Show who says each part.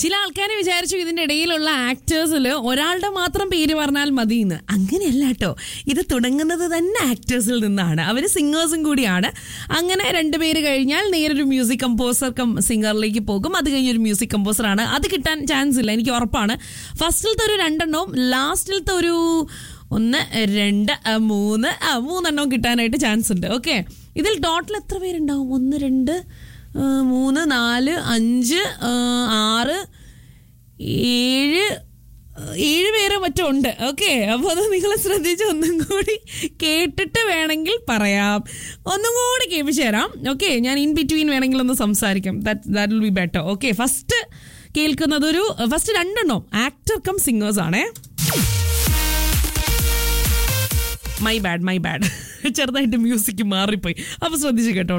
Speaker 1: ചില ആൾക്കാർ വിചാരിച്ചു ഇതിന്റെ ഇടയിലുള്ള ആക്ടേഴ്സിൽ ഒരാളുടെ മാത്രം പേര് പറഞ്ഞാൽ മതി എന്ന് അങ്ങനെയല്ല കേട്ടോ ഇത് തുടങ്ങുന്നത് തന്നെ ആക്ടേഴ്സിൽ നിന്നാണ് അവർ സിംഗേഴ്സും കൂടിയാണ് അങ്ങനെ രണ്ടുപേര് കഴിഞ്ഞാൽ നേരൊരു മ്യൂസിക് കമ്പോസർ കം സിംഗറിലേക്ക് പോകും അത് കഴിഞ്ഞൊരു മ്യൂസിക് കമ്പോസറാണ് അത് കിട്ടാൻ ചാൻസ് ഇല്ല എനിക്ക് ഉറപ്പാണ് ഫസ്റ്റിലത്തെ ഒരു രണ്ടെണ്ണവും ലാസ്റ്റിലത്തെ ഒരു ഒന്ന് രണ്ട് ആ, മൂന്ന് ആ മൂന്നെണ്ണവും കിട്ടാനായിട്ട് ചാൻസ് ഉണ്ട് ഓക്കെ ഇതിൽ ടോട്ടൽ എത്ര പേരുണ്ടാവും ഒന്ന് രണ്ട് ആ, മൂന്ന് നാല് അഞ്ച് ആ, ആറ് ഏഴ് ആ, ഏഴ് പേര് മറ്റും ഉണ്ട് ഓക്കെ അപ്പോൾ അത് നിങ്ങൾ ശ്രദ്ധിച്ച് ഒന്നും കൂടി കേട്ടിട്ട് വേണമെങ്കിൽ പറയാം ഒന്നും കൂടി കേൾപ്പിച്ചു തരാം ഓക്കെ ഞാൻ ഇൻ ബിറ്റ്വീൻ വേണമെങ്കിൽ ഒന്ന് സംസാരിക്കാം that that will be better okay first കേൾക്കുന്നതൊരു ഫസ്റ്റ് രണ്ടെണ്ണം ആക്ടർ കം സിംഗേഴ്സ് ആണേ മൈ ബാഡ് മൈ ബാഡ് ചെറുതായിട്ട് മ്യൂസിക് മാറിപ്പോയി അപ്പൊ ശ്രദ്ധിച്ച് കേട്ടോ